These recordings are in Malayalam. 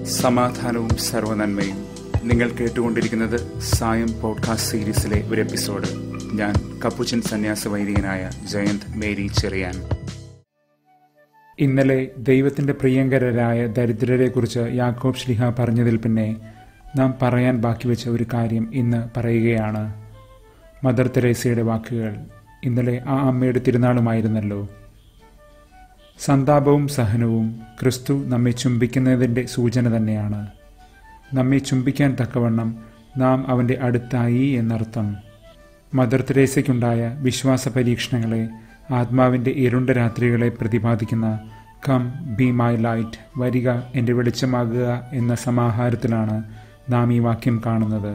സമാധാനവും സർവനന്മയും നിങ്ങൾ കേട്ടുകൊണ്ടിരിക്കുന്നത് സായം പോഡ്കാസ്റ്റ് സീരീസിലെ ഒരു എപ്പിസോഡ് ഞാൻ കപ്പുച്ചൻ സന്യാസ വൈദികനായ ജയന്ത് മേരി ചെറിയാൻ ഇന്നലെ ദൈവത്തിന്റെ പ്രിയങ്കരരായ ദരിദ്രരെക്കുറിച്ച് യാക്കോബ് ശ്ലിഹ പറഞ്ഞതിൽ പിന്നെ നാം പറയാൻ ബാക്കി വെച്ച ഒരു കാര്യം ഇന്ന് പറയുകയാണ് മദർ തെരേസയുടെ വാക്കുകൾ ഇന്നലെ ആ അമ്മയുടെ തിരുനാളുമായിരുന്നല്ലോ സന്താപവും സഹനവും ക്രിസ്തു നമ്മെ ചുംബിക്കുന്നതിൻ്റെ സൂചന തന്നെയാണ് നമ്മെ ചുംബിക്കാൻ തക്കവണ്ണം നാം അവൻ്റെ അടുത്തായി എന്നർത്ഥം മദർ തെരേസയ്ക്കുണ്ടായ വിശ്വാസ പരീക്ഷണങ്ങളെ ആത്മാവിൻ്റെ ഇരുണ്ട രാത്രികളെ പ്രതിപാദിക്കുന്ന കം ബി മൈ ലൈറ്റ് വരിക എൻ്റെ വെളിച്ചമാകുക എന്ന സമാഹാരത്തിലാണ് നാം ഈ വാക്യം കാണുന്നത്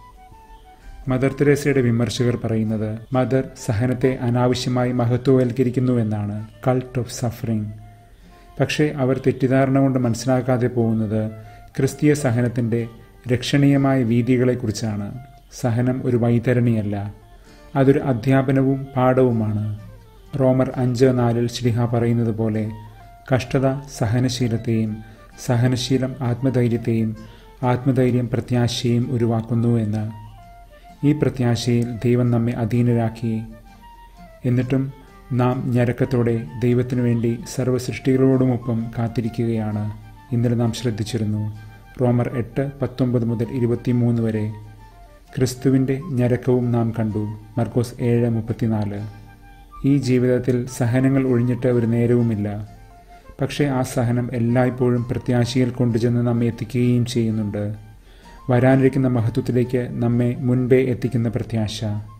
മദർ തെരേസയുടെ വിമർശകർ പറയുന്നത് മദർ സഹനത്തെ അനാവശ്യമായി മഹത്വവൽക്കരിക്കുന്നുവെന്നാണ് കൾട്ട് ഓഫ് സഫറിംഗ് പക്ഷേ അവർ തെറ്റിദ്ധാരണ കൊണ്ട് മനസ്സിലാക്കാതെ പോകുന്നത് ക്രിസ്തീയ സഹനത്തിൻ്റെ രക്ഷണീയമായ വീതികളെക്കുറിച്ചാണ് സഹനം ഒരു വൈതരണിയല്ല അതൊരു അധ്യാപനവും പാഠവുമാണ് റോമർ അഞ്ച് നാലിൽ ശ്രീഹ പറയുന്നത് പോലെ കഷ്ടത സഹനശീലത്തെയും സഹനശീലം ആത്മധൈര്യത്തെയും ആത്മധൈര്യം പ്രത്യാശയും ഉരുവാക്കുന്നു എന്ന് ഈ പ്രത്യാശയിൽ ദൈവം നമ്മെ അധീനരാക്കി എന്നിട്ടും നാം ഞരക്കത്തോടെ ദൈവത്തിനു വേണ്ടി സർവ്വസൃഷ്ടികളോടുമൊപ്പം കാത്തിരിക്കുകയാണ് ഇന്നലെ നാം ശ്രദ്ധിച്ചിരുന്നു റോമർ എട്ട് പത്തൊമ്പത് മുതൽ ഇരുപത്തിമൂന്ന് വരെ ക്രിസ്തുവിൻ്റെ ഞരക്കവും നാം കണ്ടു മർക്കോസ് ഏഴ് മുപ്പത്തിനാല് ഈ ജീവിതത്തിൽ സഹനങ്ങൾ ഒഴിഞ്ഞിട്ട് ഒരു നേരവുമില്ല പക്ഷേ ആ സഹനം എല്ലായ്പ്പോഴും പ്രത്യാശയിൽ കൊണ്ടുചെന്ന് നമ്മെ എത്തിക്കുകയും ചെയ്യുന്നുണ്ട് വരാനിരിക്കുന്ന മഹത്വത്തിലേക്ക് നമ്മെ മുൻപേ എത്തിക്കുന്ന പ്രത്യാശ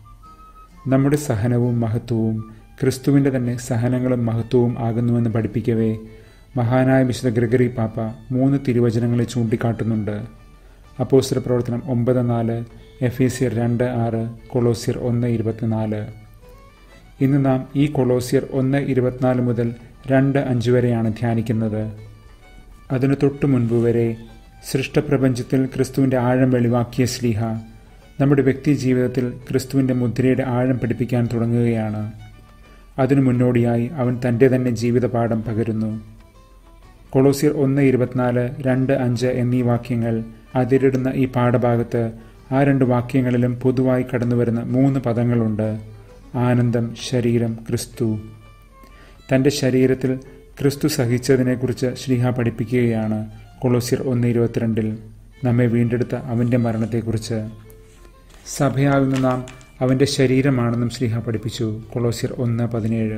നമ്മുടെ സഹനവും മഹത്വവും ക്രിസ്തുവിൻ്റെ തന്നെ സഹനങ്ങളും മഹത്വവും ആകുന്നുവെന്ന് പഠിപ്പിക്കവേ മഹാനായ വിശുദ്ധ ഗ്രഗറി പാപ്പ മൂന്ന് തിരുവചനങ്ങളെ ചൂണ്ടിക്കാട്ടുന്നുണ്ട് അപ്പോസ്റ്റർ പ്രവർത്തനം ഒമ്പത് നാല് എഫീസിയർ രണ്ട് ആറ് കൊളോസിയർ ഒന്ന് ഇരുപത്തിനാല് ഇന്ന് നാം ഈ കൊളോസിയർ ഒന്ന് ഇരുപത്തിനാല് മുതൽ രണ്ട് അഞ്ച് വരെയാണ് ധ്യാനിക്കുന്നത് അതിനു തൊട്ടു മുൻപ് വരെ സൃഷ്ടപ്രപഞ്ചത്തിൽ ക്രിസ്തുവിൻ്റെ ആഴം വെളിവാക്കിയ സ്ലീഹ നമ്മുടെ വ്യക്തി ജീവിതത്തിൽ ക്രിസ്തുവിൻ്റെ മുദ്രയുടെ ആഴം പഠിപ്പിക്കാൻ തുടങ്ങുകയാണ് അതിനു മുന്നോടിയായി അവൻ തൻ്റെ തന്നെ ജീവിതപാഠം പകരുന്നു കൊളോസിയർ ഒന്ന് ഇരുപത്തിനാല് രണ്ട് അഞ്ച് എന്നീ വാക്യങ്ങൾ അതിരിടുന്ന ഈ പാഠഭാഗത്ത് ആ രണ്ട് വാക്യങ്ങളിലും പൊതുവായി കടന്നുവരുന്ന മൂന്ന് പദങ്ങളുണ്ട് ആനന്ദം ശരീരം ക്രിസ്തു തൻ്റെ ശരീരത്തിൽ ക്രിസ്തു സഹിച്ചതിനെക്കുറിച്ച് ശ്രീഹ പഠിപ്പിക്കുകയാണ് കൊളോസിയർ ഒന്ന് ഇരുപത്തിരണ്ടിൽ നമ്മെ വീണ്ടെടുത്ത അവൻ്റെ മരണത്തെക്കുറിച്ച് സഭയാകുന്ന നാം അവൻ്റെ ശരീരമാണെന്നും ശ്രീഹ പഠിപ്പിച്ചു കൊളോസിയർ ഒന്ന് പതിനേഴ്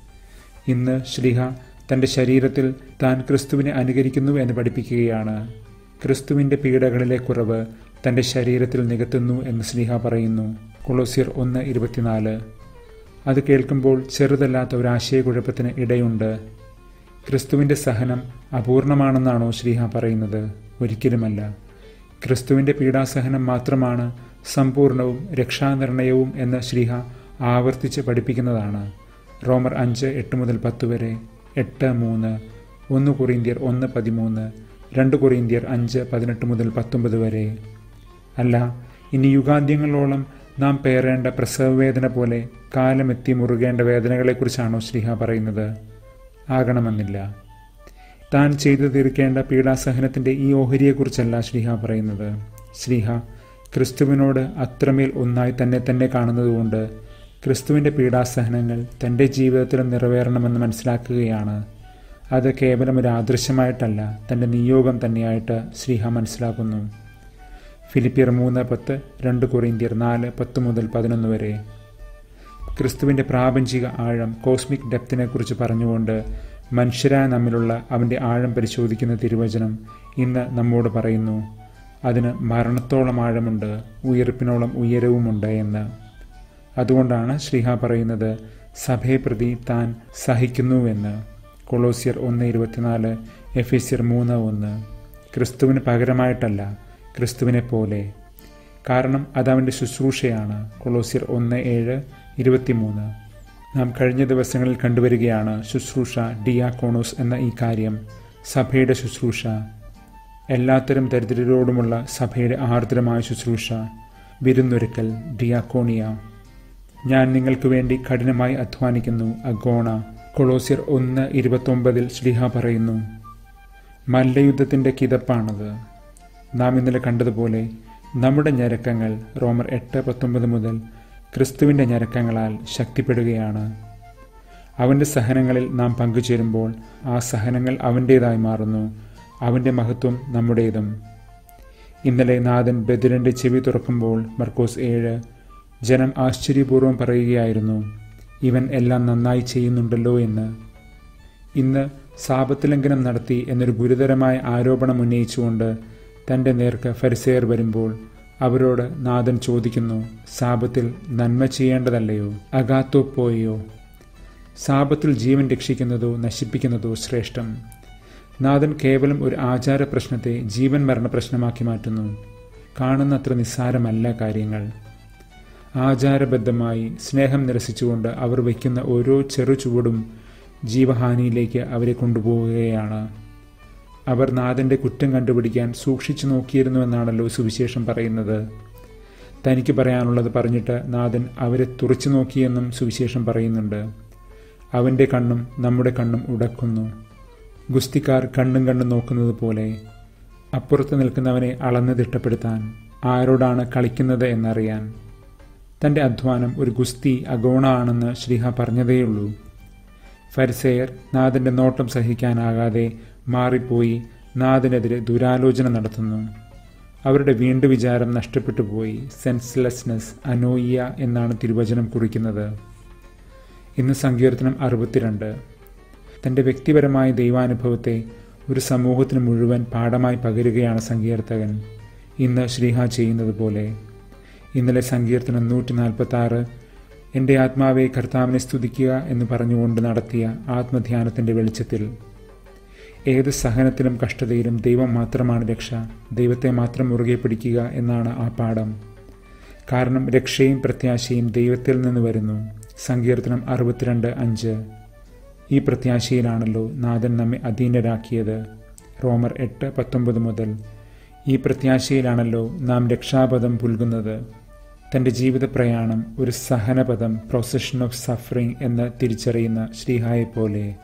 ഇന്ന് ശ്രീഹ തൻ്റെ ശരീരത്തിൽ താൻ ക്രിസ്തുവിനെ അനുകരിക്കുന്നു എന്ന് പഠിപ്പിക്കുകയാണ് ക്രിസ്തുവിൻ്റെ പീഡകളിലെ കുറവ് തൻ്റെ ശരീരത്തിൽ നികത്തുന്നു എന്ന് സ്നേഹ പറയുന്നു കൊളോസിയർ ഒന്ന് ഇരുപത്തിനാല് അത് കേൾക്കുമ്പോൾ ചെറുതല്ലാത്ത ഒരു ആശയക്കുഴപ്പത്തിന് ഇടയുണ്ട് ക്രിസ്തുവിൻ്റെ സഹനം അപൂർണമാണെന്നാണോ ശ്രീഹ പറയുന്നത് ഒരിക്കലുമല്ല ക്രിസ്തുവിൻ്റെ പീഡാസഹനം മാത്രമാണ് സമ്പൂർണവും രക്ഷാനിർണയവും എന്ന് ശ്രീഹ ആവർത്തിച്ച് പഠിപ്പിക്കുന്നതാണ് റോമർ അഞ്ച് എട്ട് മുതൽ പത്ത് വരെ എട്ട് മൂന്ന് ഒന്ന് കൊറിന്ത്യർ ഒന്ന് പതിമൂന്ന് രണ്ട് കൊറിന്ത്യർ അഞ്ച് പതിനെട്ട് മുതൽ പത്തൊമ്പത് വരെ അല്ല ഇനി യുഗാന്ത്യങ്ങളോളം നാം പേറേണ്ട പ്രസവവേദന പോലെ കാലമെത്തി മുറുകേണ്ട വേദനകളെക്കുറിച്ചാണോ ശ്രീഹ പറയുന്നത് ആകണമെന്നില്ല താൻ ചെയ്തു തീർക്കേണ്ട പീഡാസഹനത്തിൻ്റെ ഈ ഓഹരിയെക്കുറിച്ചല്ല ശ്രീഹ പറയുന്നത് ശ്രീഹ ക്രിസ്തുവിനോട് അത്രമേൽ ഒന്നായി തന്നെ തന്നെ കാണുന്നതുകൊണ്ട് ക്രിസ്തുവിൻ്റെ പീഡാസഹനങ്ങൾ തൻ്റെ ജീവിതത്തിലും നിറവേറണമെന്ന് മനസ്സിലാക്കുകയാണ് അത് കേവലം ഒരു ആദർശമായിട്ടല്ല തൻ്റെ നിയോഗം തന്നെയായിട്ട് ശ്രീഹ മനസ്സിലാക്കുന്നു ഫിലിപ്പിയർ മൂന്ന് പത്ത് രണ്ട് കൊറിന്ത്യർ നാല് പത്ത് മുതൽ പതിനൊന്ന് വരെ ക്രിസ്തുവിൻ്റെ പ്രാപഞ്ചിക ആഴം കോസ്മിക് ഡെപ്തിനെ കുറിച്ച് പറഞ്ഞുകൊണ്ട് മനുഷ്യരായ നമ്മിലുള്ള അവൻ്റെ ആഴം പരിശോധിക്കുന്ന തിരുവചനം ഇന്ന് നമ്മോട് പറയുന്നു അതിന് മരണത്തോളം ആഴമുണ്ട് ഉയർപ്പിനോളം ഉയരവുമുണ്ട് എന്ന് അതുകൊണ്ടാണ് ശ്രീഹ പറയുന്നത് സഭയെ പ്രതി താൻ സഹിക്കുന്നുവെന്ന് കൊളോസിയർ ഒന്ന് ഇരുപത്തിനാല് എഫീസിയർ മൂന്ന് ഒന്ന് ക്രിസ്തുവിന് പകരമായിട്ടല്ല ക്രിസ്തുവിനെ പോലെ കാരണം അത് അവൻ്റെ ശുശ്രൂഷയാണ് കൊളോസിയർ ഒന്ന് ഏഴ് ഇരുപത്തിമൂന്ന് നാം കഴിഞ്ഞ ദിവസങ്ങളിൽ കണ്ടുവരികയാണ് ശുശ്രൂഷ ഡിയാക്കോണോസ് എന്ന ഈ കാര്യം സഭയുടെ ശുശ്രൂഷ എല്ലാത്തരം ദരിദ്രരോടുമുള്ള സഭയുടെ ആർദ്രമായ ശുശ്രൂഷ വിരുന്നൊരുക്കൽ ഡിയാക്കോണിയ ഞാൻ നിങ്ങൾക്ക് വേണ്ടി കഠിനമായി അധ്വാനിക്കുന്നു അഗോണ കൊളോസിയർ ഒന്ന് ഇരുപത്തൊമ്പതിൽ ശ്രീഹ പറയുന്നു മല്ലയുദ്ധത്തിൻ്റെ കിതപ്പാണത് നാം ഇന്നലെ കണ്ടതുപോലെ നമ്മുടെ ഞരക്കങ്ങൾ റോമർ എട്ട് പത്തൊമ്പത് മുതൽ ക്രിസ്തുവിൻ്റെ ഞരക്കങ്ങളാൽ ശക്തിപ്പെടുകയാണ് അവൻ്റെ സഹനങ്ങളിൽ നാം പങ്കുചേരുമ്പോൾ ആ സഹനങ്ങൾ അവൻ്റേതായി മാറുന്നു അവൻ്റെ മഹത്വം നമ്മുടേതും ഇന്നലെ നാഥൻ ബദിരൻ്റെ ചെവി തുറക്കുമ്പോൾ മർക്കോസ് ഏഴ് ജനം ആശ്ചര്യപൂർവ്വം പറയുകയായിരുന്നു ഇവൻ എല്ലാം നന്നായി ചെയ്യുന്നുണ്ടല്ലോ എന്ന് ഇന്ന് സാപത്തിലംഘനം നടത്തി എന്നൊരു ഗുരുതരമായ ആരോപണം ഉന്നയിച്ചുകൊണ്ട് തൻ്റെ നേർക്ക് ഫരിസേർ വരുമ്പോൾ അവരോട് നാഥൻ ചോദിക്കുന്നു സാപത്തിൽ നന്മ ചെയ്യേണ്ടതല്ലയോ അഗാത്തോ പോയോ സാപത്തിൽ ജീവൻ രക്ഷിക്കുന്നതോ നശിപ്പിക്കുന്നതോ ശ്രേഷ്ഠം നാഥൻ കേവലം ഒരു ആചാര പ്രശ്നത്തെ ജീവൻ മരണ പ്രശ്നമാക്കി മാറ്റുന്നു കാണുന്നത്ര നിസ്സാരമല്ല കാര്യങ്ങൾ ആചാരബദ്ധമായി സ്നേഹം നിരസിച്ചുകൊണ്ട് അവർ വയ്ക്കുന്ന ഓരോ ചെറു ചുവടും ജീവഹാനിയിലേക്ക് അവരെ കൊണ്ടുപോവുകയാണ് അവർ നാഥൻ്റെ കുറ്റം കണ്ടുപിടിക്കാൻ സൂക്ഷിച്ചു നോക്കിയിരുന്നുവെന്നാണല്ലോ സുവിശേഷം പറയുന്നത് തനിക്ക് പറയാനുള്ളത് പറഞ്ഞിട്ട് നാഥൻ അവരെ തുറച്ചു നോക്കിയെന്നും സുവിശേഷം പറയുന്നുണ്ട് അവൻ്റെ കണ്ണും നമ്മുടെ കണ്ണും ഉടക്കുന്നു ഗുസ്തിക്കാർ കണ്ണും കണ്ണും നോക്കുന്നത് പോലെ അപ്പുറത്ത് നിൽക്കുന്നവനെ അളന്ന് തിട്ടപ്പെടുത്താൻ ആരോടാണ് കളിക്കുന്നത് എന്നറിയാൻ തൻ്റെ അധ്വാനം ഒരു ഗുസ്തി അഗോണ ആണെന്ന് ശ്രീഹ പറഞ്ഞതേയുള്ളൂ ഫരിസേയർ നാഥൻ്റെ നോട്ടം സഹിക്കാനാകാതെ മാറിപ്പോയി നാഥനെതിരെ ദുരാലോചന നടത്തുന്നു അവരുടെ വീണ്ടു വിചാരം നഷ്ടപ്പെട്ടു പോയി സെൻസ്ലെസ്നെസ് അനോയ്യ എന്നാണ് തിരുവചനം കുറിക്കുന്നത് ഇന്ന് സങ്കീർത്തനം അറുപത്തിരണ്ട് തൻ്റെ വ്യക്തിപരമായ ദൈവാനുഭവത്തെ ഒരു സമൂഹത്തിന് മുഴുവൻ പാഠമായി പകരുകയാണ് സങ്കീർത്തകൻ ഇന്ന് ശ്രീഹ ചെയ്യുന്നത് പോലെ ഇന്നലെ സങ്കീർത്തനം നൂറ്റി നാൽപ്പത്തി ആറ് എൻ്റെ ആത്മാവെ കർത്താവിനെ സ്തുതിക്കുക എന്ന് പറഞ്ഞുകൊണ്ട് നടത്തിയ ആത്മധ്യാനത്തിൻ്റെ വെളിച്ചത്തിൽ ഏത് സഹനത്തിലും കഷ്ടതയിലും ദൈവം മാത്രമാണ് രക്ഷ ദൈവത്തെ മാത്രം മുറുകെ പിടിക്കുക എന്നാണ് ആ പാഠം കാരണം രക്ഷയും പ്രത്യാശയും ദൈവത്തിൽ നിന്ന് വരുന്നു സങ്കീർത്തനം അറുപത്തിരണ്ട് അഞ്ച് ഈ പ്രത്യാശയിലാണല്ലോ നാഥൻ നമ്മെ അധീനരാക്കിയത് റോമർ എട്ട് പത്തൊമ്പത് മുതൽ ഈ പ്രത്യാശയിലാണല്ലോ നാം രക്ഷാപദം പുൽകുന്നത് തൻ്റെ ജീവിത പ്രയാണം ഒരു സഹനപദം പ്രൊസഷൻ ഓഫ് സഫറിംഗ് എന്ന് തിരിച്ചറിയുന്ന ശ്രീഹായെ പോലെ